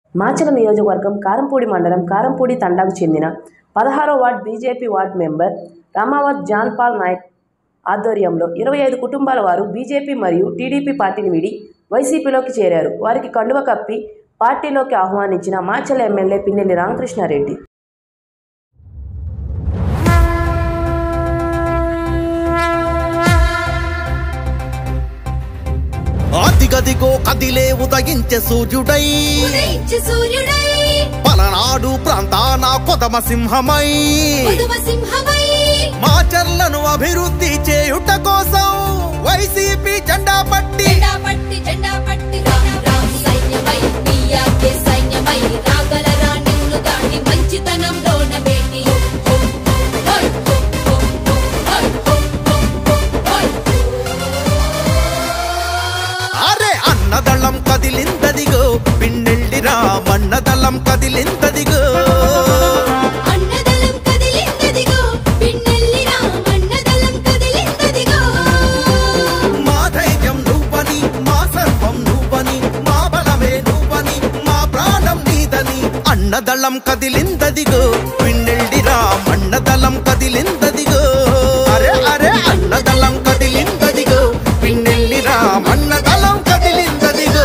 మాచల నియోజకవర్గం కారంపూడి మండలం కారంపూడి తండాకు చెందిన పదహారో ward BJP ward member Ramavath John Paul Naik ఆధ్వర్యంలో ఇరవై ఐదు కుటుంబాల వారు బీజేపీ మరియు టీడీపీ పార్టీని వీడి వైసీపీలోకి చేరారు వారికి కండువ కప్పి పార్టీలోకి ఆహ్వానించిన మాచల ఎమ్మెల్యే పిన్నెల్లి రామకృష్ణారెడ్డి ఆదిగదిగో కదిలే ఉదయించే సూర్యుడై ఉదయించు సూర్యుడై పలనాడు ప్రాంతాన కొదమ సింహమై ఉదమ సింహమై మా చర్లను అభివృద్ధి చేయుట కోసం వైసీపీ జెండా పట్టి జెండా పట్టి జెండా పట్టి రామ్ రామ్ సైన్యమై పియాకే సైన్యమై రాగల రాణివులు దాటి మంచితనంలోన వేటి అరే అన్నదళం కదిలిందదిగో పిన్నెల్లిరా మన్నదళం కదిలిందదిగో అన్నదలం కదిలిందదిగో పిన్నెల్లి రామ్ అన్నదలం కదిలిందదిగో మా ధైర్యం నువ్వని మా సర్వం నువ్వని మా బలమే నువ్వని మా ప్రాణం నీదని అన్నదళం కదిలిందదిగో పిన్నెల్డిరా మన్నదళం కదిలిందదిగో అరే అరే అన్నదళం కదిలిందదిగో పిన్నెల్లిరా మన్నదళం కదిలిందదిగో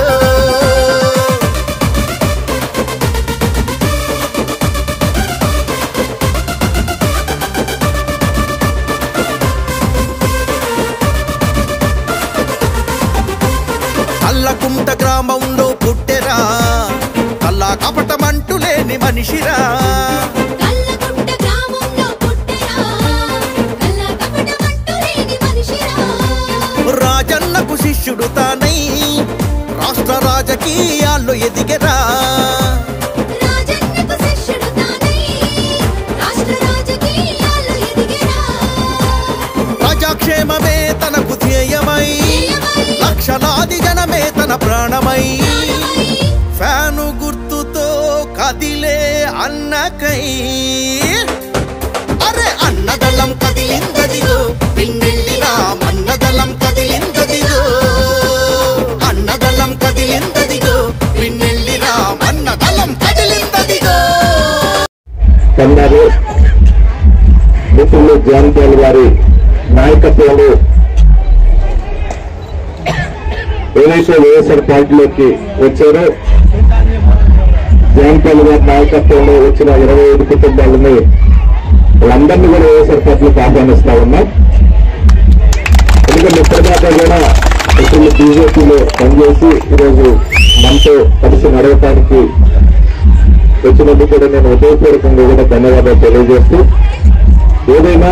కల్లకుంట గ్రామంలో పుట్టెరా కల్లా కపటమంటూ లేని మనిషిరా కల్లకుంట గ్రామంలో పుట్టెరా కల్ల కపటమంటూ లేని మనిషిరా రాజన్నకు శిష్యుడు తానై రాష్ట్ర రాజకీయాల్లో ఎదిగరా రాజన్నకు శిష్యుడు తానై రాష్ట్ర రాజకీయాల్లో ఎదిగెరా ప్రజాక్షేమమే తనకు ధ్యేయమై లక్షలాది జనమే తన ప్రాణమై ఫ్యాను గుర్తుతో కదిలే అన్నకై అరే అన్నదళం కదిలిందదిగో పిన్నెల్లిరా మన్నదళం కదిలిందదిగో అన్నదళం కదిలిందదిగో పిన్నెల్లిరా మన్నదళం కదిలిందదిగో కన్నారు మిత్రులు జాన్పాల్ గారి నాయకత్వంలో ఏదైతే వైఎస్ఆర్ పార్టీలోకి వచ్చారో జాన్పాల్ గారి నాయకత్వంలో వచ్చిన ఇరవై ఐదు కుటుంబాలని వాళ్ళందరినీ కూడా వైఎస్ఆర్ పార్టీలోకి ఆహ్వానిస్తా ఉన్నాం ఎందుకంటే ఇప్పటిదాకా కూడా మిత్రులు బీజేపీలో పనిచేసి ఈరోజు మనతో కలిసి నడవటానికి వచ్చినందుకు కూడా నేను హృదయపూర్వకంగా కూడా ధన్యవాదాలు తెలియజేస్తూ ఏదైనా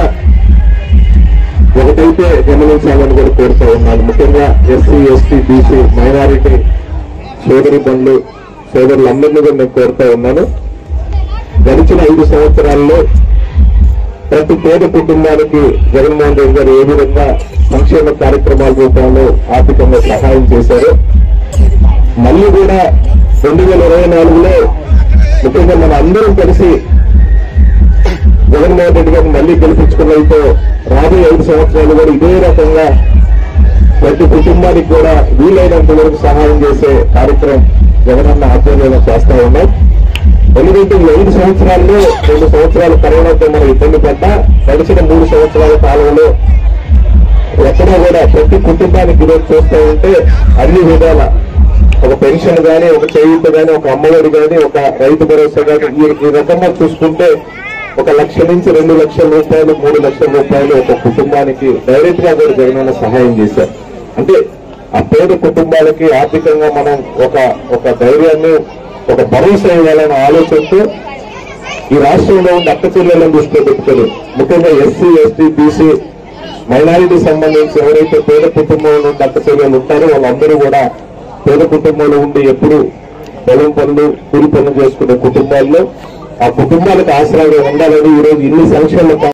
ఒకటైతే గమనించాలని కూడా కోరుతూ ఉన్నాను ముఖ్యంగా ఎస్సీ ఎస్టీ బీసీ మైనారిటీ సోదరి బండ్లు సోదరులందరినీ కూడా నేను కోరుతూ ఉన్నాను గడిచిన ఐదు సంవత్సరాల్లో ప్రతి పేద కుటుంబానికి జగన్మోహన్ రెడ్డి గారు ఏ విధంగా సంక్షేమ కార్యక్రమాల రూపంలో ఆర్థికంగా సహాయం చేశారో మళ్ళీ కూడా రెండు వేల ఇరవై నాలుగులో ముఖ్యంగా మన అందరం కలిసి జగన్మోహన్ రెడ్డి గారిని మళ్ళీ గెలిపించుకున్నతో రాబోయే ఐదు సంవత్సరాలు కూడా ఇదే రకంగా ప్రతి కుటుంబానికి కూడా వీలైనంత వరకు సహాయం చేసే కార్యక్రమం జగనన్న ఆధ్వర్యంలో చేస్తా ఉన్నాం ఎందుకంటే ఈ ఐదు సంవత్సరాల్లో రెండు సంవత్సరాలు కరోనాతో మనం ఇబ్బంది పడ్డా గడిచిన మూడు సంవత్సరాల కాలంలో ఎక్కడో కూడా ప్రతి కుటుంబానికి ఈరోజు చూస్తూ ఉంటే అన్ని విధాల ఒక పెన్షన్ గాని ఒక చేయూత గాని ఒక అమ్మఒడి గాని ఒక రైతు భరోసా గాని ఈ ఈ రకంగా చూసుకుంటే ఒక లక్ష నుంచి రెండు లక్షల రూపాయలు మూడు లక్షల రూపాయలు ఒక కుటుంబానికి డైరెక్ట్ గా కూడా జగనన్న సహాయం చేశారు అంటే ఆ పేద కుటుంబాలకి ఆర్థికంగా మనం ఒక ఒక ధైర్యాన్ని ఒక భరోసా ఇవ్వాలనే ఆలోచనతో ఈ రాష్ట్రంలో ఉన్న అక్క చెల్లెలను దృష్టిలో పెట్టుకొని ముఖ్యంగా ఎస్సీ ఎస్టీ బీసీ మైనారిటీ సంబంధించి ఎవరైతే పేద కుటుంబంలో ఉండి అక్క చెల్లెలు ఉంటారో వాళ్ళందరూ కూడా పేద కుటుంబంలో ఉండి ఎప్పుడు పొలం పనులు కూలి పనులు చేసుకునే కుటుంబాల్లో ఆ కుటుంబాలకు ఆసరాగా ఉండాలని ఈ రోజు ఇన్ని సంక్షేమ